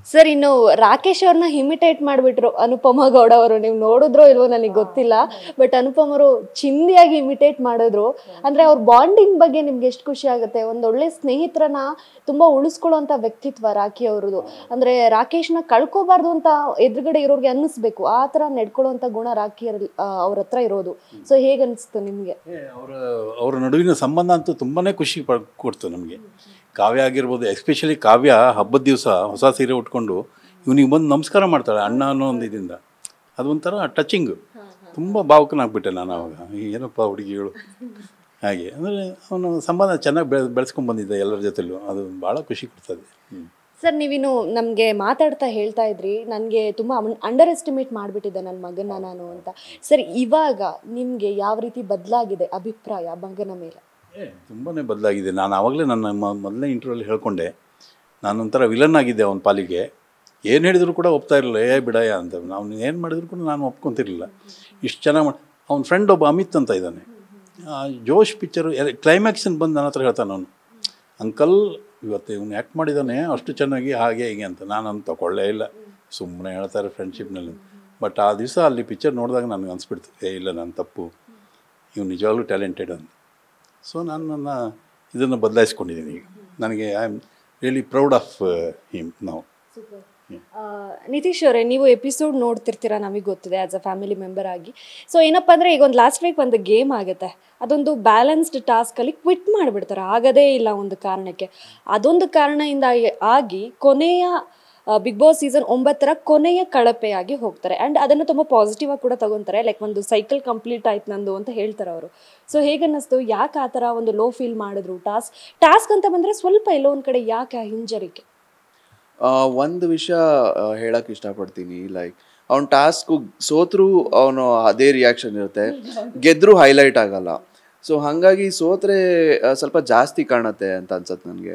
sir ಇನ್ನು ರಾಕೇಶ್ ಅವ್ರನ್ನ imitate ಮಾಡಿಬಿಟ್ರು ಅನುಪಮ ಗೌಡ ಅವರು ನೀವು ನೋಡಿದ್ರೋ ಇಲ್ವೋ ನನಗೆ ಗೊತ್ತಿಲ್ಲ ಬಟ್ ಅನುಪಮ್ ಅವರು ಚಿಂದಿಯಾಗಿ ಇಮಿಟೇಟ್ ಮಾಡಿದ್ರು ಅಂದ್ರೆ ಅವ್ರ ಬಾಂಡಿಂಗ್ ಬಗ್ಗೆ ನಿಮ್ಗೆ ಎಷ್ಟು ಖುಷಿ ಆಗುತ್ತೆ ಒಂದ್ ಒಳ್ಳೆ ಸ್ನೇಹಿತರನ್ನ ತುಂಬಾ ಉಳಿಸ್ಕೊಳ್ಳುವಂತ ವ್ಯಕ್ತಿತ್ವ ರಾಖಿ ಅವ್ರದ್ದು ಅಂದ್ರೆ ರಾಕೇಶ್ನ ಕಳ್ಕೋಬಾರ್ದು ಅಂತ ಎದುರುಗಡೆ ಇರೋರ್ಗೆ ಅನ್ನಿಸ್ಬೇಕು ಆ ತರ ನಡ್ಕೊಳ್ಳುವಂತ ಗುಣ ರಾಖಿ ಅವ್ರ ಹತ್ರ ಇರೋದು ಸೊ ಹೇಗ್ ಅನ್ಸ್ತು ನಿಮ್ಗೆ ಅವರ ಅವರ ನಡುವಿನ ಸಂಬಂಧ ಅಂತೂ ತುಂಬಾ ಖುಷಿ ಪಡ್ ಕೊಡ್ತು ನಮಗೆ ಕಾವ್ಯ ಆಗಿರ್ಬೋದು ಎಸ್ಪೆಷಲಿ ಕಾವ್ಯ ಹಬ್ಬದ ದಿವಸ ಹೊಸ ಸೀರೆ ಉಟ್ಕೊಂಡು ಇವನಿಗೆ ಬಂದು ನಮಸ್ಕಾರ ಮಾಡ್ತಾಳೆ ಅಣ್ಣ ಅನ್ನೋ ಒಂದು ಇದರಿಂದ ಅದೊಂಥರ ಟಚಿಂಗ್ ತುಂಬ ಭಾವುಕನಾಗ್ಬಿಟ್ಟೆ ನಾನು ಅವಾಗ ಏನಪ್ಪ ಹುಡುಗಿಗಳು ಹಾಗೆ ಅಂದರೆ ಅವನು ಸಂಬಂಧ ಚೆನ್ನಾಗಿ ಬೆಳೆ ಬೆಳೆಸ್ಕೊಂಡು ಬಂದಿದ್ದೆ ಎಲ್ಲರ ಜೊತೆಲೂ ಅದು ಭಾಳ ಖುಷಿ ಕೊಡ್ತದೆ ಹ್ಞೂ ಸರ್ ನೀವಿನ್ನು ನಮಗೆ ಮಾತಾಡ್ತಾ ಹೇಳ್ತಾ ಇದ್ರಿ ನನಗೆ ತುಂಬ ಅಂಡರ್ ಎಸ್ಟಿಮೇಟ್ ಮಾಡಿಬಿಟ್ಟಿದ್ದೆ ನನ್ನ ಮಗನ ನಾನು ಅಂತ ಸರ್ ಇವಾಗ ನಿಮಗೆ ಯಾವ ರೀತಿ ಬದಲಾಗಿದೆ ಅಭಿಪ್ರಾಯ ಮಗನ ಮೇಲೆ ತುಂಬಾ ಬದಲಾಗಿದೆ ನಾನು ಆವಾಗಲೇ ನನ್ನ ಮ- ಮೊದಲನೇ ಇಂಟರ್ವ್ಯೂಲ್ಲಿ ಹೇಳ್ಕೊಂಡೆ ನಾನೊಂಥರ ವಿಲನ್ ಆಗಿದ್ದೆ ಅವನ ಪಾಲಿಗೆ ಏನು ಹೇಳಿದ್ರು ಕೂಡ ಒಪ್ತಾ ಇರಲಿಲ್ಲ ಏ ಬಿಡಯ್ಯ ಅಂತ ಅವ್ನು ಏನು ಮಾಡಿದ್ರು ಕೂಡ ನಾನು ಒಪ್ಕೊತಿರ್ಲಿಲ್ಲ ಇಷ್ಟು ಚೆನ್ನಾಗಿ ಮಾಡಿ ಅವ್ನ ಫ್ರೆಂಡ್ ಒಬ್ಬ ಅಮಿತ್ ಅಂತ ಇದ್ದಾನೆ ಆ, ಜೋಶ್ ಪಿಕ್ಚರು ಕ್ಲೈಮ್ಯಾಕ್ಸನ್ ಬಂದು ನನ್ನ ಹತ್ರ ಹೇಳ್ತಾನೆ ಅವನು ಅಂಕಲ್ ಇವತ್ತು ಇವನು ಆ್ಯಕ್ಟ್ ಮಾಡಿದ್ದಾನೆ ಅಷ್ಟು ಚೆನ್ನಾಗಿ ಹಾಗೆ ಹೀಗೆ ಅಂತ ನಾನು ಅಂತ ತಗೊಳ್ಳೇ ಇಲ್ಲ ಸುಮ್ಮನೆ ಹೇಳ್ತಾರೆ ಫ್ರೆಂಡ್ಶಿಪ್ನಲ್ಲಿ ಬಟ್ ಆ ದಿವಸ ಅಲ್ಲಿ ಪಿಕ್ಚರ್ ನೋಡಿದಾಗ ನನಗೆ ಅನಿಸ್ಬಿಡ್ತು ಏ ಇಲ್ಲ ನನ್ನ ತಪ್ಪು ಇವ್ನು ನಿಜವಾಗ್ಲೂ ಟ್ಯಾಲೆಂಟೆಡ್ ಅಂತ ಸೊ ನಾನು ನನ್ನ ಇದನ್ನು ಬದಲಾಯಿಸ್ಕೊಂಡಿದ್ದೀನಿ ಈಗ ನನಗೆ I am really proud of him ನಾವು ಆ, ನಿತೀಶ್ ಅವರೇ ನೀವು ಎಪಿಸೋಡ್ ನೋಡ್ತಿರ್ತೀರಾ ನಮಗೆ ಗೊತ್ತಿದೆ ಆಸ್ ಅ ಫ್ಯಾಮಿಲಿ ಮೆಂಬರ್ ಆಗಿ ಸೊ ಏನಪ್ಪ ಅಂದರೆ ಈಗ ಒಂದು ಲಾಸ್ಟ್ ವೀಕ್ ಒಂದು ಗೇಮ್ ಆಗುತ್ತೆ ಅದೊಂದು ಬ್ಯಾಲೆನ್ಸ್ಡ್ ಟಾಸ್ಕಲ್ಲಿ ಕ್ವಿಟ್ ಮಾಡಿಬಿಡ್ತಾರೆ ಆಗದೇ ಇಲ್ಲ ಒಂದು ಕಾರಣಕ್ಕೆ ಅದೊಂದು ಕಾರಣದಿಂದ ಆಗಿ ಕೊನೆಯ ಬಿಗ್ ಬಾಸ್ ಸೀಸನ್ ಒಂಬತ್ತರ ಕೊನೆಯ ಕಳಪೆಯಾಗಿ ಹೋಗ್ತಾರೆ ಆ್ಯಂಡ್ ಅದನ್ನು ತುಂಬ ಪಾಸಿಟಿವ್ ಆಗಿ ಕೂಡ ತಗೊತಾರೆ ಲೈಕ್ ಒಂದು ಸೈಕಲ್ ಕಂಪ್ಲೀಟ್ ಆಯ್ತು ನಂದು ಅಂತ ಹೇಳ್ತಾರೆ ಅವರು ಸೊ ಹೇಗನ್ನಿಸ್ತು ಯಾಕೆ ಆ ಥರ ಒಂದು ಲೋ ಫೀಲ್ ಮಾಡಿದ್ರು ಟಾಸ್ಕ್ ಟಾಸ್ಕ್ ಅಂತ ಬಂದರೆ ಸ್ವಲ್ಪ ಎಲ್ಲೋ ಒಂದು ಕಡೆ ಯಾಕೆ ಆ ಹಿಂಜರಿಕೆ ಆ, ಒಂದು ವಿಷಯ ಆ, ಹೇಳಕ್ ಇಷ್ಟಪಡ್ತೀನಿ ಲೈಕ್ ಅವ್ನ ಟಾಸ್ಕ್ ಸೋತ್ರು ಅವನು ಅದೇ ರಿಯಾಕ್ಷನ್ ಇರುತ್ತೆ ಗೆದ್ರು ಹೈಲೈಟ್ ಆಗಲ್ಲ ಸೊ ಹಾಗಾಗಿ ಸೋತ್ರೆ ಆ, ಸ್ವಲ್ಪ ಜಾಸ್ತಿ ಕಾಣುತ್ತೆ ಅಂತ ಅನ್ಸತ್ತೆ ನನಗೆ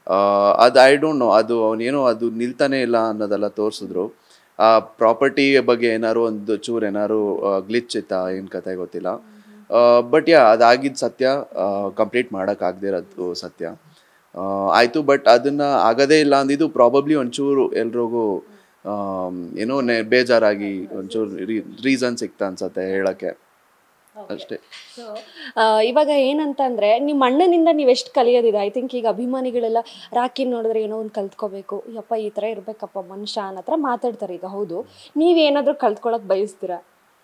ಅದು ಐ ಡೋಂಟ್ ನೋ ಅದು ಅವನೇನೋ ಅದು ನಿಲ್ತಾನೆ ಇಲ್ಲ ಅನ್ನೋದೆಲ್ಲ ತೋರಿಸಿದ್ರು ಆ ಪ್ರಾಪರ್ಟಿ ಬಗ್ಗೆ ಏನಾರು ಒಂದು ಚೂರು ಏನಾರು ಗ್ಲಿಚ್ ಇತ್ತಾ ಏನು ಕತೆ ಗೊತ್ತಿಲ್ಲ ಬಟ್ ಯಾ ಅದಾಗಿದ್ದು ಸತ್ಯ ಕಂಪ್ಲೀಟ್ ಮಾಡೋಕ್ಕಾಗದಿರೋದು ಸತ್ಯ ಆ, ಆಯ್ತು ಬಟ್ ಅದನ್ನ ಆಗದೇ ಇಲ್ಲ ಅಂದಿದ್ದು ಪ್ರಾಬಬ್ಲಿ ಒಂಚೂರು ಎಲ್ರಿಗೂ ಆಮ್, ಏನೋ ನೆ ಬೇಜಾರಾಗಿ ಒಂಚೂರು ರೀಸನ್ ಸಿಕ್ತಾ ಅನ್ಸತ್ತೆ ಹೇಳಕ್ಕೆ ಅಷ್ಟೇ ಸೊ ಇವಾಗ ಏನಂತ ಅಂದ್ರೆ ನಿಮ್ಮ ಅಣ್ಣನಿಂದ ನೀವು ಎಷ್ಟು ಕಲಿಯೋದಿದೆ ಐ ಥಿಂಕ್ ಈಗ ಅಭಿಮಾನಿಗಳೆಲ್ಲ ರಾಖಿ ನೋಡಿದ್ರೆ ಏನೋ ಒಂದು ಕಲ್ತ್ಕೋಬೇಕು ಯಪ್ಪ ಈ ಥರ ಇರಬೇಕಪ್ಪ ಮನುಷ್ಯ ಅನ್ನೋ ಹತ್ರ ಮಾತಾಡ್ತಾರೆ ಈಗ ಹೌದು ನೀವೇನಾದರೂ ಕಲ್ತ್ಕೊಳಕ್ ಬಯಸ್ತೀರಾ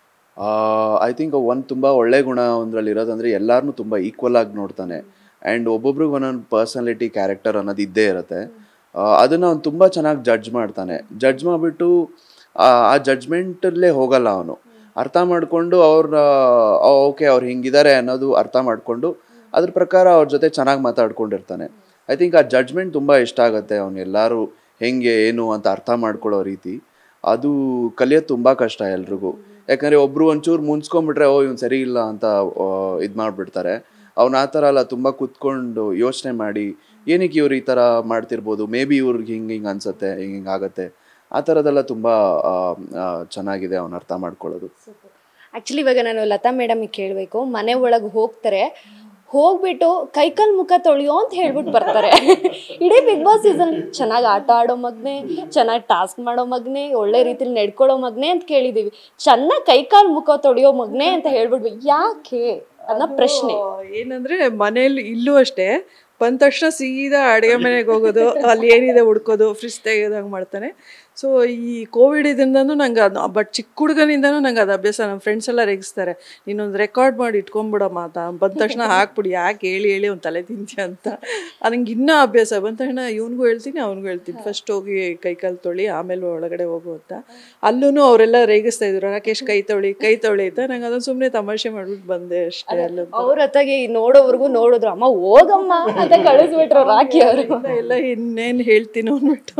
ಐ ಥಿಂಕ್ ಒಂದು ತುಂಬ ಒಳ್ಳೆ ಗುಣ ಒಂದ್ರಲ್ಲಿ ಇರೋದಂದ್ರೆ ಎಲ್ಲಾರನ್ನೂ ತುಂಬ ಈಕ್ವಲ್ ಆಗಿ ನೋಡ್ತಾನೆ ಆ್ಯಂಡ್ ಒಬ್ಬೊಬ್ರಿಗೆ ಒಂದೊಂದು ಪರ್ಸನಾಲಿಟಿ ಕ್ಯಾರೆಕ್ಟರ್ ಅನ್ನೋದು ಇದ್ದೇ ಇರುತ್ತೆ ಆ, ಅದನ್ನ ಅವ್ನು ತುಂಬ ಚೆನ್ನಾಗಿ ಜಡ್ಜ್ ಮಾಡ್ತಾನೆ ಜಡ್ಜ್ ಮಾಡಿಬಿಟ್ಟು ಆ ಜಡ್ಜ್ಮೆಂಟಲ್ಲೇ ಹೋಗಲ್ಲ ಅವನು ಅರ್ಥ ಮಾಡಿಕೊಂಡು ಅವ್ರ ಓಕೆ ಅವ್ರು ಹಿಂಗಿದ್ದಾರೆ ಅನ್ನೋದು ಅರ್ಥ ಮಾಡಿಕೊಂಡು ಅದ್ರ ಪ್ರಕಾರ ಅವ್ರ ಜೊತೆ ಚೆನ್ನಾಗಿ ಮಾತಾಡ್ಕೊಂಡಿರ್ತಾನೆ ಐ ಥಿಂಕ್ ಆ ಜಡ್ಜ್ಮೆಂಟ್ ತುಂಬ ಇಷ್ಟ ಆಗುತ್ತೆ ಅವ್ನು ಎಲ್ಲರೂ ಹೆಂಗೆ ಏನು ಅಂತ ಅರ್ಥ ಮಾಡ್ಕೊಳ್ಳೋ ರೀತಿ ಅದು ಕಲಿಯೋದು ತುಂಬ ಕಷ್ಟ ಎಲ್ರಿಗೂ ಯಾಕಂದರೆ ಒಬ್ರು ಒಂಚೂರು ಮುನ್ಸ್ಕೊಂಡ್ಬಿಟ್ರೆ ಓ ಇವ್ನು ಸರಿ ಇಲ್ಲ ಅಂತ ಇದು ಮಾಡಿಬಿಡ್ತಾರೆ ಅವ್ನು ಆ ಥರ ಅಲ್ಲ ತುಂಬ ಕುತ್ಕೊಂಡು ಯೋಚನೆ ಮಾಡಿ ಏನಕ್ಕೆ ಇವ್ರು ಈ ಥರ ಮಾಡ್ತಿರ್ಬೋದು ಮೇ ಬಿ ಇವ್ರಿಗೆ ಹಿಂಗೆ ಹಿಂಗೆ ಅನ್ಸುತ್ತೆ ಹಿಂಗೆ ಹಿಂಗೆ ಆಗುತ್ತೆ ಆ ಥರದ್ದೆಲ್ಲ ತುಂಬ ಆ, ಆ, ಚೆನ್ನಾಗಿದೆ ಅವ್ನು ಅರ್ಥ ಮಾಡ್ಕೊಳ್ಳೋದು ಆಕ್ಚುಲಿ ಇವಾಗ ನಾನು ಲತಾ ಮೇಡಮಿಗೆ ಕೇಳಬೇಕು ಮನೆ ಒಳಗೆ ಹೋಗ್ತಾರೆ ಹೋಗ್ಬಿಟ್ಟು ಕೈಕಾಲ್ ಮುಖ ತೊಳೆಯೋ ಅಂತ ಹೇಳ್ಬಿಟ್ಟು ಬರ್ತಾರೆ ಇಡೀ ಬಿಗ್ ಬಾಸ್ ಸೀಸನ್ ಚೆನ್ನಾಗಿ ಆಟ ಆಡೋ ಮಗ್ನೆ ಚೆನ್ನಾಗಿ ಟಾಸ್ಕ್ ಮಾಡೋ ಮಗ್ನೆ ಒಳ್ಳೆ ರೀತಿಲಿ ನಡ್ಕೊಳ್ಳೋ ಮಗ್ನೆ ಅಂತ ಕೇಳಿದೀವಿ ಚೆನ್ನಾಗಿ ಕೈಕಾಲ್ ಮುಖ ತೊಳೆಯೋ ಮಗ್ನೆ ಅಂತ ಹೇಳ್ಬಿಟ್ವಿ ಯಾಕೆ ಅನ್ನೋ ಪ್ರಶ್ನೆ ಏನಂದ್ರೆ ಮನೇಲಿ ಇಲ್ಲೂ ಅಷ್ಟೇ ಬಂದ ತಕ್ಷಣ ಸೀದಾ ಅಡುಗೆ ಮನೆಗೆ ಹೋಗೋದು ಅಲ್ಲಿ ಏನಿದೆ ಹುಡ್ಕೋದು ಫ್ರಿಜ್ ತೆಗೆಯೋದಂಗೆ ಮಾಡ್ತಾನೆ ಸೊ ಈ ಕೋವಿಡ್ ಇದರಿಂದನೂ ನಂಗೆ ಅದು ಬಟ್ ಚಿಕ್ಕ ಹುಡುಗನಿಂದನೂ ನಂಗೆ ಅದು ಅಭ್ಯಾಸ ನಮ್ಮ ಫ್ರೆಂಡ್ಸ್ ಎಲ್ಲ ರೆಗಿಸ್ತಾರೆ ನೀನೊಂದು ರೆಕಾರ್ಡ್ ಮಾಡಿ ಇಟ್ಕೊಂಬಿಡಮ್ಮ ಅಂತ ಬಂದ ತಕ್ಷಣ ಹಾಕ್ಬಿಡಿ ಯಾಕೆ ಹೇಳಿ ಹೇಳಿ ಒಂದು ತಲೆ ತಿಂತೀಯ ಅಂತ ಅದು ನಂಗೆ ಇನ್ನೂ ಅಭ್ಯಾಸ ಬಂದ ತಕ್ಷಣ ಇವನಿಗೂ ಹೇಳ್ತೀನಿ ಅವ್ನಿಗೂ ಹೇಳ್ತೀನಿ ಫಸ್ಟ್ ಹೋಗಿ ಕೈಕಾಲು ತೊಳಿ ಆಮೇಲೆ ಒಳಗಡೆ ಹೋಗು ಅಂತ ಅಲ್ಲೂ ಅವರೆಲ್ಲ ರೇಗಿಸ್ತಾ ಇದ್ರು ರಾಕೇಶ್ ಕೈ ತೊಳಿ ಕೈ ತೊಳಿ ಅಂತ ನಂಗೆ ಅದನ್ನು ಸುಮ್ಮನೆ ತಮಾಷೆ ಮಾಡ್ಬಿಟ್ಟು ಬಂದೆ ಅಷ್ಟೇ ಅಲ್ಲ ಅವ್ರ ಹತ್ತಾಗಿ ನೋಡೋವರೆಗೂ ನೋಡಿದ್ರು ಅಮ್ಮ ಹೋಗಮ್ಮ ಅಂತ ಕಳಿಸ್ಬಿಟ್ರು ರಾಖಿ ಅವರು ಎಲ್ಲ ಇನ್ನೇನು ಹೇಳ್ತೀನಿ ಅಂದ್ಬಿಟ್ಟು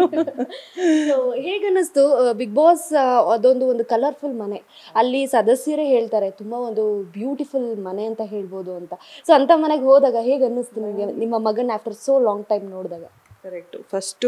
ಹೇಗನ್ನಿಸ್ತು ಬಿಗ್ ಬಾಸ್ ಅದೊಂದು ಒಂದು ಕಲರ್ಫುಲ್ ಮನೆ ಅಲ್ಲಿ ಸದಸ್ಯರೇ ಹೇಳ್ತಾರೆ ತುಂಬಾ ಒಂದು ಬ್ಯೂಟಿಫುಲ್ ಮನೆ ಅಂತ ಹೇಳ್ಬೋದು ಅಂತ ಸೊ ಅಂತ ಮನೆಗೆ ಹೋದಾಗ ಹೇಗೆ ಅನ್ನಿಸ್ತು ನಿಮಗೆ ನಿಮ್ಮ ಮಗನ ಆಫ್ಟರ್ ಸೋ ಲಾಂಗ್ ಟೈಮ್ ನೋಡಿದಾಗ ಕರೆಕ್ಟು ಫಸ್ಟು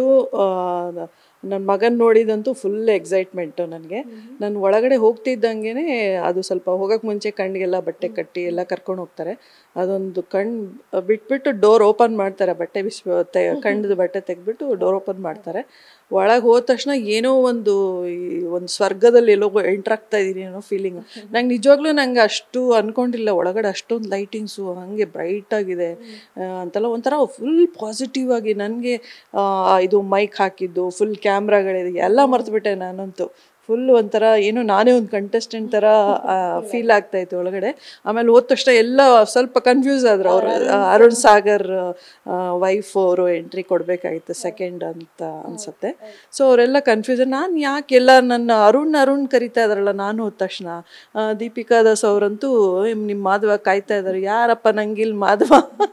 ನನ್ನ ಮಗನ ನೋಡಿದಂತೂ ಫುಲ್ ಎಕ್ಸೈಟ್ಮೆಂಟು ನನಗೆ ನಾನು ಒಳಗಡೆ ಹೋಗ್ತಿದ್ದಂಗೆ ಅದು ಸ್ವಲ್ಪ ಹೋಗೋಕ್ಕೆ ಮುಂಚೆ ಕಣ್ಣಿಗೆಲ್ಲ ಬಟ್ಟೆ ಕಟ್ಟಿ ಎಲ್ಲ ಕರ್ಕೊಂಡು ಹೋಗ್ತಾರೆ ಅದೊಂದು ಕಣ್ಣು ಬಿಟ್ಬಿಟ್ಟು ಡೋರ್ ಓಪನ್ ಮಾಡ್ತಾರೆ ಬಟ್ಟೆ ಬಿಸಿ ತೆ ಕಣ್ಣದು ಬಟ್ಟೆ ತೆಗೆದ್ಬಿಟ್ಟು ಡೋರ್ ಓಪನ್ ಮಾಡ್ತಾರೆ ಒಳಗೆ ಹೋದ ತಕ್ಷಣ ಏನೋ ಒಂದು ಈ ಒಂದು ಸ್ವರ್ಗದಲ್ಲಿ ಎಲ್ಲೋ ಎಂಟ್ರ್ ಆಗ್ತಾ ಇದೀನಿ ಅನ್ನೋ ಫೀಲಿಂಗ್ ನಂಗೆ ನಿಜವಾಗ್ಲೂ ನಂಗೆ ಅಷ್ಟು ಅನ್ಕೊಂಡಿಲ್ಲ ಒಳಗಡೆ ಅಷ್ಟೊಂದು ಲೈಟಿಂಗ್ಸು ಹಾಗೆ ಬ್ರೈಟ್ ಆಗಿದೆ ಆ, ಅಂತೆಲ್ಲ ಒಂಥರ ಫುಲ್ ಪಾಸಿಟಿವ್ ಆಗಿ ನನಗೆ ಇದು ಮೈಕ್ ಹಾಕಿದ್ದು ಫುಲ್ ಕ್ಯಾಮ್ರಾಗಳಿದೆ ಎಲ್ಲ ಮರ್ತುಬಿಟ್ಟೆ ನಾನಂತೂ ಫುಲ್ ಒಂಥರ ಏನು ನಾನೇ ಒಂದು ಕಂಟೆಸ್ಟೆಂಟ್ ಥರ ಫೀಲ್ ಆಗ್ತಾ ಇತ್ತು ಒಳಗಡೆ ಆಮೇಲೆ ಹೋದ ತಕ್ಷಣ ಎಲ್ಲ ಸ್ವಲ್ಪ ಕನ್ಫ್ಯೂಸ್ ಆದ್ರು ಅವರು ಅರುಣ್ ಸಾಗರ್ ವೈಫ್ ಅವರು ಎಂಟ್ರಿ ಕೊಡಬೇಕಾಗಿತ್ತು ಸೆಕೆಂಡ್ ಅಂತ ಅನ್ಸುತ್ತೆ ಸೊ ಅವರೆಲ್ಲ ಕನ್ಫ್ಯೂಸನ್ ನಾನು ಯಾಕೆ ಎಲ್ಲ ನನ್ನ ಅರುಣ್ ಅರುಣ್ ಕರಿತಾ ಇದಾರಲ್ಲ ನಾನು ಹೋದ ತಕ್ಷಣ ಆ, ದೀಪಿಕಾ ದಾಸ್ ಅವರಂತೂ ನಿಮ್ಮ ಮಾಧವ ಕಾಯ್ತಾ ಇದ್ದಾರೆ ಯಾರಪ್ಪ ನಂಗಿಲ್ ಮಾಧವ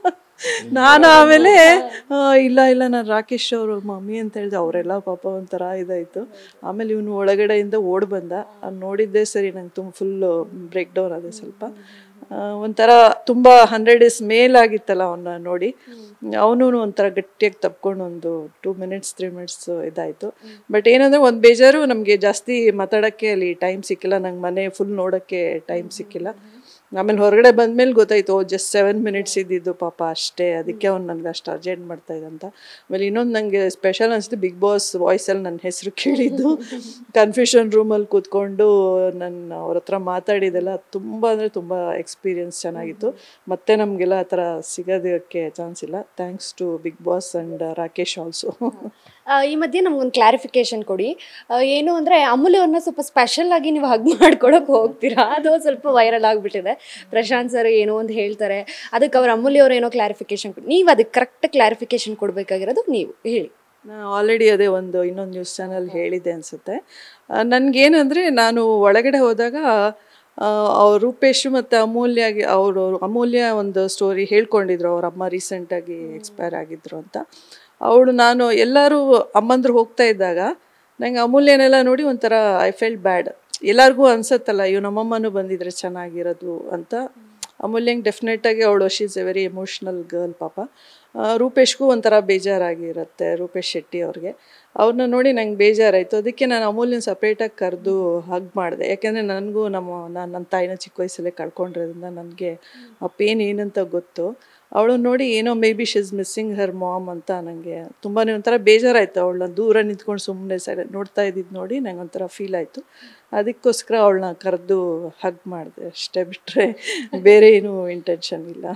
ನಾನು ಆಮೇಲೆ ಆ, ಇಲ್ಲ ಇಲ್ಲ ನಾನು ರಾಕೇಶ್ ಅವರು ಮಮ್ಮಿ ಅಂತ ಹೇಳಿದೆ ಅವರೆಲ್ಲ ಪಾಪ ಒಂಥರ ಇದಾಯಿತು ಆಮೇಲೆ ಇವನು ಒಳಗಡೆಯಿಂದ ಓಡ್ ಬಂದ ಅದ್ ನೋಡಿದ್ದೆ ಸರಿ ನಂಗೆ ತುಂಬ ಫುಲ್ ಬ್ರೇಕ್ ಡೌನ್ ಆದೆ ಸ್ವಲ್ಪ ಆ, ಒಂಥರ ತುಂಬ ಹಂಡ್ರೆಡ್ ಡೇಸ್ ಮೇಲಾಗಿತ್ತಲ್ಲ ಅವನ್ನ ನೋಡಿ ಅವನು ಒಂಥರ ಗಟ್ಟಿಯಾಗಿ ತಪ್ಕೊಂಡು ಒಂದು ಟೂ ಮಿನಿಟ್ಸ್ ತ್ರೀ ಮಿನಿಟ್ಸ್ ಇದಾಯಿತು ಬಟ್ ಏನಂದರೆ ಒಂದು ಬೇಜಾರು ನಮಗೆ ಜಾಸ್ತಿ ಮಾತಾಡೋಕ್ಕೆ ಅಲ್ಲಿ ಟೈಮ್ ಸಿಕ್ಕಿಲ್ಲ ನಂಗೆ ಮನೆ ಫುಲ್ ನೋಡೋಕ್ಕೆ ಟೈಮ್ ಸಿಕ್ಕಿಲ್ಲ ಆಮೇಲೆ ಹೊರಗಡೆ ಬಂದ್ಮೇಲೆ ಗೊತ್ತಾಯ್ತು ಜಸ್ಟ್ ಸೆವೆನ್ ಮಿನಿಟ್ಸ್ ಇದ್ದಿದ್ದು ಪಾಪ ಅಷ್ಟೇ ಅದಕ್ಕೆ ಅವ್ನು ನನಗೆ ಅಷ್ಟು ಅರ್ಜೆಂಟ್ ಮಾಡ್ತಾ ಇದ್ದಂತ ಆಮೇಲೆ ಇನ್ನೊಂದು ನನಗೆ ಸ್ಪೆಷಲ್ ಅನಿಸ್ತು ಬಿಗ್ ಬಾಸ್ ವಾಯ್ಸಲ್ಲಿ ನನ್ನ ಹೆಸರು ಕೇಳಿದ್ದು ಕನ್ಫ್ಯೂಷನ್ ರೂಮಲ್ಲಿ ಕೂತ್ಕೊಂಡು ನನ್ನ ಅವ್ರ ಹತ್ರ ಮಾತಾಡಿದೆಲ್ಲ ತುಂಬ ಅಂದರೆ ತುಂಬ ಎಕ್ಸ್ಪೀರಿಯನ್ಸ್ ಚೆನ್ನಾಗಿತ್ತು ಮತ್ತೆ ನಮಗೆಲ್ಲ ಆ ಥರ ಸಿಗೋದಕ್ಕೆ ಚಾನ್ಸ್ ಇಲ್ಲ thanks to big boss and Rakesh also ಆ, ಈ ಮಧ್ಯೆ ನಮ್ಗೊಂದು ಕ್ಲಾರಿಫಿಕೇಶನ್ ಕೊಡಿ ಆ, ಏನು ಅಂದರೆ ಅಮೂಲ್ಯವ್ರನ್ನ ಸ್ವಲ್ಪ ಸ್ಪೆಷಲ್ ಆಗಿ ನೀವು ಹಗ್ ಮಾಡ್ಕೊಳಕ್ಕೆ ಹೋಗ್ತೀರಾ ಅದು ಸ್ವಲ್ಪ ವೈರಲ್ ಆಗಿಬಿಟ್ಟಿದೆ ಪ್ರಶಾಂತ್ ಸರ್ ಏನೋ ಒಂದು ಹೇಳ್ತಾರೆ ಅದಕ್ಕೆ ಅವ್ರ ಅಮೂಲ್ಯವ್ರು ಏನೋ ಕ್ಲಾರಿಫಿಕೇಶನ್ ನೀವು ಅದಕ್ಕೆ ಕರೆಕ್ಟ್ ಕ್ಲಾರಿಫಿಕೇಶನ್ ಕೊಡಬೇಕಾಗಿರೋದು ನೀವು ಹೇಳಿ ನಾನು ಆಲ್ರೆಡಿ ಅದೇ ಒಂದು ಇನ್ನೊಂದು ನ್ಯೂಸ್ ಚಾನಲ್ ಹೇಳಿದೆ ಅನಿಸುತ್ತೆ ನನಗೇನಂದರೆ ನಾನು ಒಳಗಡೆ ಹೋದಾಗ ಆ, ಅವ್ರು ರೂಪೇಶ್ ಮತ್ತು ಅಮೂಲ್ಯಗೆ ಅವರು ಅಮೂಲ್ಯ ಒಂದು ಸ್ಟೋರಿ ಹೇಳ್ಕೊಂಡಿದ್ರು ಅವ್ರ ಅಮ್ಮ ರೀಸೆಂಟಾಗಿ ಎಕ್ಸ್ಪೈರ್ ಆಗಿದ್ರು ಅಂತ ಅವಳು ನಾನು ಎಲ್ಲರೂ ಅಮ್ಮಂದ್ರು ಹೋಗ್ತಾ ಇದ್ದಾಗ ನಂಗೆ ಅಮೂಲ್ಯನೆಲ್ಲ ನೋಡಿ ಒಂಥರ ಐ ಫೆಲ್ಟ್ ಬ್ಯಾಡ್ ಎಲ್ಲರಿಗೂ ಅನ್ಸತ್ತಲ್ಲ ಇವ್ ನಮ್ಮಮ್ಮನೂ ಬಂದಿದ್ರೆ ಚೆನ್ನಾಗಿರೋದು ಅಂತ ಅಮೂಲ್ಯಂಗೆ ಡೆಫಿನೆಟಾಗಿ ಅವಳು she is a very emotional girl ಪಾಪ ಆ, ರೂಪೇಶ್ಗೂ ಒಂಥರ ಬೇಜಾರಾಗಿರುತ್ತೆ ರೂಪೇಶ್ ಶೆಟ್ಟಿ ಅವ್ರಿಗೆ ಅವ್ರನ್ನ ನೋಡಿ ನಂಗೆ ಬೇಜಾರಾಯಿತು ಅದಕ್ಕೆ ನಾನು ಅಮೂಲ್ಯನ ಸಪ್ರೇಟಾಗಿ ಕರೆದು ಹಗ್ ಮಾಡಿದೆ ಯಾಕೆಂದರೆ ನನಗೂ ನಮ್ಮ ನಾನು ನನ್ನ ತಾಯಿನ ಚಿಕ್ಕ ವಯಸ್ಸಲ್ಲೇ ಕಳ್ಕೊಂಡಿರೋದ್ರಿಂದ ನನಗೆ ಆ ಪೇನ್ ಏನಂತ ಗೊತ್ತು ಅವಳು ನೋಡಿ ಏನೋ maybe she's missing her mom ಅಂತ ನನಗೆ ತುಂಬಾ ಒಂಥರ ಬೇಜಾರಾಯಿತು ಅವಳನ್ನ ದೂರ ನಿಂತ್ಕೊಂಡು ಸುಮ್ಮನೆ ಸೈಡ್ ನೋಡ್ತಾ ಇದ್ದಿದ್ದು ನೋಡಿ ನಂಗೆ ಒಂಥರ ಫೀಲ್ ಆಯಿತು ಅದಕ್ಕೋಸ್ಕರ ಅವಳನ್ನ ಕರೆದು ಹಗ್ ಮಾಡಿದೆ ಅಷ್ಟೇ ಬಿಟ್ಟರೆ ಬೇರೆ ಏನೂ ಇಂಟೆನ್ಷನ್ ಇಲ್ಲ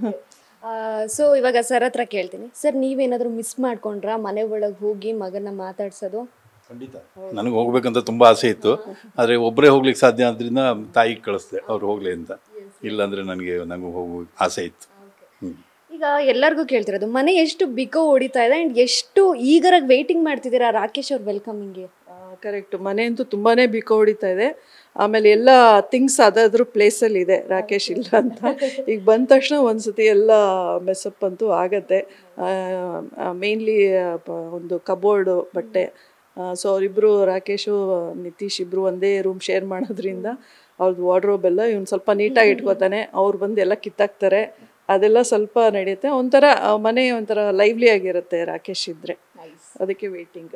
ಸೊ ಇವಾಗ ಸರ್ ಹತ್ರ ಕೇಳ್ತೀನಿ ಸರ್ ನೀವೇನಾದರೂ ಮಿಸ್ ಮಾಡ್ಕೊಂಡ್ರಾ ಮನೆ ಒಳಗೆ ಹೋಗಿ ಮಗನ ಮಾತಾಡ್ಸೋದು ಖಂಡಿತ ನನಗೆ ಹೋಗ್ಬೇಕಂತ ತುಂಬ ಆಸೆ ಇತ್ತು ಆದರೆ ಒಬ್ಬರೇ ಹೋಗ್ಲಿಕ್ಕೆ ಸಾಧ್ಯ ಆದ್ರಿಂದ ತಾಯಿಗೆ ಕಳಿಸ್ದೆ ಅವ್ರು ಹೋಗ್ಲಿ ಅಂತ ಇಲ್ಲಾಂದರೆ ನನಗೆ ನನಗೆ ಹೋಗೋ ಆಸೆ ಇತ್ತು ಹ್ಞೂ ಈಗ ಎಲ್ಲರಿಗೂ ಕೇಳ್ತಿರೋದು ಮನೆ ಎಷ್ಟು ಬಿಕೋ ಹೊಡಿತಾ ಇದೆ ಆ್ಯಂಡ್ ಎಷ್ಟು ಈಗರಾಗಿ ವೆಯ್ಟಿಂಗ್ ಮಾಡ್ತಿದ್ದೀರಾ ರಾಕೇಶ್ ಅವ್ರ ವೆಲ್ಕಮಿಂಗ್ಗೆ ಕರೆಕ್ಟ್ ಮನೆ ಅಂತೂ ತುಂಬಾ ಬಿಕ ಹೊಡಿತಾ ಇದೆ ಆಮೇಲೆ ಎಲ್ಲ ಥಿಂಗ್ಸ್ ಅದಾದ್ರೂ ಪ್ಲೇಸಲ್ಲಿ ಇದೆ ರಾಕೇಶ್ ಇಲ್ಲ ಅಂತ ಈಗ ಬಂದ ತಕ್ಷಣ ಒಂದ್ಸತಿ ಎಲ್ಲ ಮೆಸಪ್ ಅಂತೂ ಆಗತ್ತೆ ಮೇನ್ಲಿ ಒಂದು ಕಬೋರ್ಡು ಬಟ್ಟೆ ಸೊ ಅವರಿಬ್ಬರು ರಾಕೇಶು ನಿತೀಶ್ ಇಬ್ಬರು ಒಂದೇ ರೂಮ್ ಶೇರ್ ಮಾಡೋದ್ರಿಂದ ಅವ್ರದ್ದು ವಾರ್ಡ್ರೋಬ್ ಎಲ್ಲ ಇವ್ನು ಸ್ವಲ್ಪ ನೀಟಾಗಿ ಇಟ್ಕೋತಾನೆ ಅವ್ರು ಬಂದು ಎಲ್ಲ ಕಿತ್ತಾಕ್ತಾರೆ ಅದೆಲ್ಲ ಸ್ವಲ್ಪ ನಡೆಯುತ್ತೆ ಒಂಥರ ಆ, ಮನೆ ಒಂಥರ ಲೈವ್ಲಿ ಆಗಿರುತ್ತೆ ರಾಕೇಶ್ ಇದ್ರೆ ಅದಕ್ಕೆ ವೇಟಿಂಗ್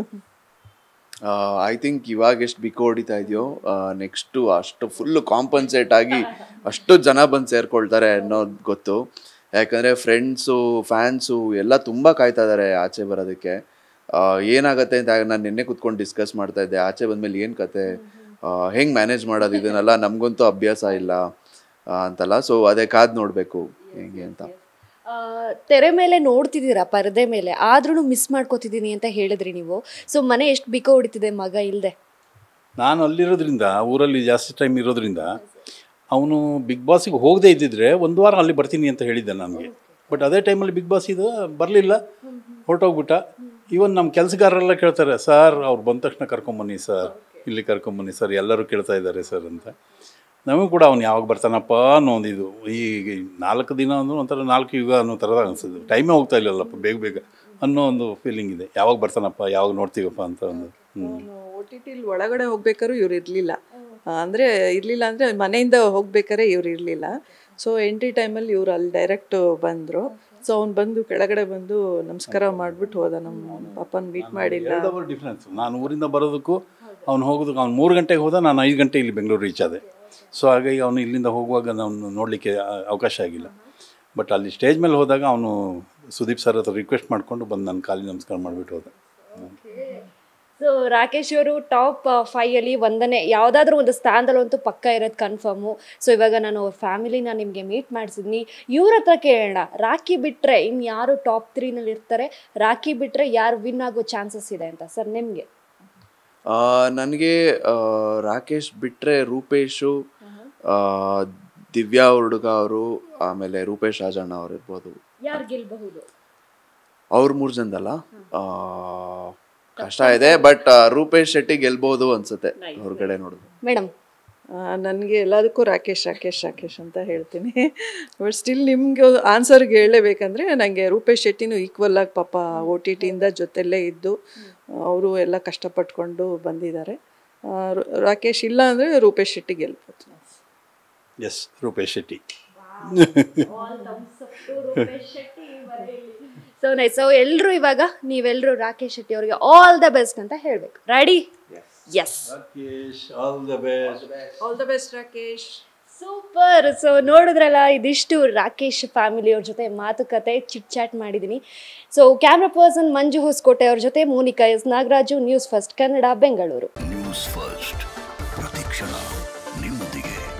ಐ ಥಿಂಕ್ ಇವಾಗ ಎಷ್ಟು ಬಿಕ್ಕ ಹೊಡಿತಾ ಇದೆಯೋ ನೆಕ್ಸ್ಟು ಅಷ್ಟು ಫುಲ್ಲು ಕಾಂಪನ್ಸೇಟ್ ಆಗಿ ಅಷ್ಟು ಜನ ಬಂದು ಸೇರ್ಕೊಳ್ತಾರೆ ಅನ್ನೋದು ಗೊತ್ತು ಯಾಕಂದರೆ ಫ್ರೆಂಡ್ಸು ಫ್ಯಾನ್ಸು ಎಲ್ಲ ತುಂಬ ಕಾಯ್ತಾ ಇದ್ದಾರೆ ಆಚೆ ಬರೋದಕ್ಕೆ ಆ, ಏನಾಗತ್ತೆ ಅಂತ ನಾನು ನಿನ್ನೆ ಕುತ್ಕೊಂಡು ಡಿಸ್ಕಸ್ ಮಾಡ್ತಾ ಇದ್ದೆ ಆಚೆ ಬಂದಮೇಲೆ ಏನು ಕತೆ ಹೆಂಗೆ ಮ್ಯಾನೇಜ್ ಮಾಡೋದು ಇದನ್ನೆಲ್ಲ ನಮಗಂತೂ ಅಭ್ಯಾಸ ಇಲ್ಲ ಆ, ಅಂತಲ್ಲ ಸೊ ಅದೇ ಕಾದು ನೋಡಬೇಕು ಹೆಂಗೆ ಅಂತ ಆ, ತೆರೆ ಮೇಲೆ ನೋಡ್ತಿದ್ದೀರಾ ಪರದೆ ಮೇಲೆ ಆದ್ರೂ ಮಿಸ್ ಮಾಡ್ಕೋತಿದ್ದೀನಿ ಅಂತ ಹೇಳಿದ್ರಿ ನೀವು ಸೊ ಮನೆ ಎಷ್ಟು ಬಿಕೋ ಹೊಡಿತಿದೆ ಮಗ ಇಲ್ದೆ ನಾನು ಅಲ್ಲಿರೋದ್ರಿಂದ ಊರಲ್ಲಿ ಜಾಸ್ತಿ ಟೈಮ್ ಇರೋದ್ರಿಂದ ಅವನು ಬಿಗ್ ಬಾಸಿಗೆ ಹೋಗದೇ ಇದ್ದಿದ್ರೆ ಒಂದು ವಾರ ಅಲ್ಲಿ ಬರ್ತೀನಿ ಅಂತ ಹೇಳಿದ್ದೆ ನನಗೆ ಬಟ್ ಅದೇ ಟೈಮಲ್ಲಿ ಬಿಗ್ ಬಾಸ್ ಇದು ಬರಲಿಲ್ಲ ಹೊರಟೋಗ್ಬಿಟ್ಟ ಇವನ್ ನಮ್ಮ ಕೆಲಸಗಾರರೆಲ್ಲ ಕೇಳ್ತಾರೆ ಸರ್ ಅವ್ರು ಬಂದ ತಕ್ಷಣ ಕರ್ಕೊಂಬನ್ನಿ ಸರ್ ಇಲ್ಲಿ ಕರ್ಕೊಂಬನ್ನಿ ಸರ್ ಎಲ್ಲರೂ ಕೇಳ್ತಾ ಇದ್ದಾರೆ ಸರ್ ಅಂತ ನಮಗೂ ಕೂಡ ಅವ್ನು ಯಾವಾಗ ಬರ್ತಾನಪ್ಪ ಅನ್ನೋ ಒಂದು ಇದು ಈ ಈ ನಾಲ್ಕು ದಿನ ಅಂದ್ರೆ ಒಂಥರ ನಾಲ್ಕು ಯುಗ ಅನ್ನೋ ಥರದ ಅನಿಸ್ತದೆ ಟೈಮೇ ಹೋಗ್ತಾ ಇಲ್ಲಲ್ಲಪ್ಪ ಬೇಗ ಬೇಗ ಅನ್ನೋ ಒಂದು ಫೀಲಿಂಗ್ ಇದೆ ಯಾವಾಗ ಬರ್ತಾನಪ್ಪ ಯಾವಾಗ ನೋಡ್ತೀವಪ್ಪ ಅಂತ ಒಂದು ಹ್ಞೂ ಒ ಟಿ ಟಿಲಿ ಒಳಗಡೆ ಹೋಗ್ಬೇಕಾದ್ರೂ ಇವ್ರು ಇರಲಿಲ್ಲ ಅಂದರೆ ಇರಲಿಲ್ಲ ಅಂದರೆ ಮನೆಯಿಂದ ಹೋಗ್ಬೇಕಾದ್ರೆ ಇವ್ರು ಇರಲಿಲ್ಲ ಸೊ ಎಂಟ್ರಿ ಟೈಮಲ್ಲಿ ಇವ್ರು ಅಲ್ಲಿ ಡೈರೆಕ್ಟ್ ಬಂದರು ಸೊ ಅವ್ನು ಬಂದು ಕೆಳಗಡೆ ಬಂದು ನಮಸ್ಕಾರ ಮಾಡಿಬಿಟ್ಟು ಹೋದ ನಮ್ಮ ಪಾಪನ ಮೀಟ್ ಮಾಡಿಲ್ಲ ಎರಡು ಅವರ್ ಡಿಫ್ರೆನ್ಸ್ ನಾನು ಊರಿಂದ ಬರೋದಕ್ಕೂ ಅವ್ನು ಹೋಗೋದಕ್ಕೆ ಅವ್ನು ಮೂರು ಗಂಟೆಗೆ ಹೋದ ನಾನು ಐದು ಗಂಟೆ ಇಲ್ಲಿ ಬೆಂಗಳೂರು ರೀಚ್ ಆದೆ ಸೊ ಹಾಗಾಗಿ ಅವನು ಇಲ್ಲಿಂದ ಹೋಗುವಾಗ ನಾನು ನೋಡಲಿಕ್ಕೆ ಅವಕಾಶ ಆಗಿಲ್ಲ ಬಟ್ ಅಲ್ಲಿ ಸ್ಟೇಜ್ ಮೇಲೆ ಹೋದಾಗ ಅವನು ಸುದೀಪ್ ಸರ್ ಹತ್ರ ರಿಕ್ವೆಸ್ಟ್ ಮಾಡಿಕೊಂಡು ಬಂದು ನನ್ನ ಕಾಲಿ ನಮಸ್ಕಾರ ಮಾಡಿಬಿಟ್ಟು ಹೋದ ಸೊ ರಾಕೇಶ್ ಅವರು ಟಾಪ್ ಫೈಯಲ್ಲಿ ಒಂದನೇ ಯಾವುದಾದ್ರೂ ಒಂದು ಸ್ಥಾನದಲ್ಲಂತೂ ಪಕ್ಕ ಇರೋದು ಕನ್ಫರ್ಮು ಸೊ ಇವಾಗ ನಾನು ಅವ್ರ ಫ್ಯಾಮಿಲಿನ ನಿಮಗೆ ಮೀಟ್ ಮಾಡಿಸಿದ್ನಿ ಇವ್ರ ಹತ್ರ ಕೇಳೋಣ ರಾಖಿ ಬಿಟ್ಟರೆ ಇನ್ನು ಯಾರು ಟಾಪ್ ತ್ರೀನಲ್ಲಿ ಇರ್ತಾರೆ ರಾಖಿ ಬಿಟ್ಟರೆ ಯಾರು ವಿನ್ ಆಗೋ ಚಾನ್ಸಸ್ ಇದೆ ಅಂತ ಸರ್ ನಿಮಗೆ ನನಗೆ ರಾಕೇಶ್ ಬಿಟ್ಟರೆ ರೂಪೇಶು ಆ, ದಿವ್ಯಾ ಹುಡುಗ ಅವರು ಆಮೇಲೆ ರೂಪೇಶ್ ರಾಜಣ್ಣ ಅವ್ರು ಇರ್ಬೋದು ಯಾರು ಗೆಲ್ಲಬಹುದು ಅವ್ರ ಮೂರು ಜನದಲ್ಲ ಆ, ಕಷ್ಟ ಇದೆ ಬಟ್ ರೂಪೇಶ್ ಶೆಟ್ಟಿ ಗೆಲ್ಬಹುದು ಅನ್ಸುತ್ತೆ ಹೊರಗಡೆ ನೋಡಿದ್ರು ಮೇಡಮ್ ನನಗೆ ಎಲ್ಲದಕ್ಕೂ ರಾಕೇಶ್ ರಾಕೇಶ್ ರಾಕೇಶ್ ಅಂತ ಹೇಳ್ತೀನಿ ಬಟ್ ಸ್ಟಿಲ್ ನಿಮಗೆ ಆನ್ಸರ್ಗೆ ಹೇಳಲೇಬೇಕಂದ್ರೆ ನನಗೆ ರೂಪೇಶ್ ಶೆಟ್ಟಿನೂ ಈಕ್ವಲ್ ಆಗಿ ಪಾಪ ಓ ಟಿ ಟಿಯಿಂದ ಜೊತೆಲ್ಲೇ ಇದ್ದು ಅವರು ಎಲ್ಲ ಕಷ್ಟಪಟ್ಕೊಂಡು ಬಂದಿದ್ದಾರೆ ಆ, ರು- ರಾಕೇಶ್ ಇಲ್ಲ ಅಂದರೆ ರೂಪೇಶ್ ಶೆಟ್ಟಿ ಗೆಲ್ಬೋದು ಎಸ್ ರೂಪೇಶ್ ಶೆಟ್ಟಿ ಸೊ ನೈ ಸೊ ಎಲ್ಲರೂ ಇವಾಗ ನೀವೆಲ್ಲರೂ ರಾಕೇಶ್ ಶೆಟ್ಟಿ ಅವರಿಗೆ ಆಲ್ ದ ಬೆಸ್ಟ್ ಅಂತ ಹೇಳಬೇಕು ready yes Rakesh all the best all the best Rakesh super so ನೋಡಿದ್ರಲ್ಲ ಇದಿಷ್ಟು ರಾಕೇಶ್ ಫ್ಯಾಮಿಲಿ ಅವ್ರ ಜೊತೆ ಮಾತುಕತೆ ಚಿಟ್ ಚಾಟ್ ಮಾಡಿದ್ದೀನಿ so camera person Manju Hosakote ಅವ್ರ ಜೊತೆ Monika S Nagaraju news first Kannada Bengaluru news first ಪ್ರತಿಕ್ಷಣ ನಿಮ್ಮೊಂದಿಗೆ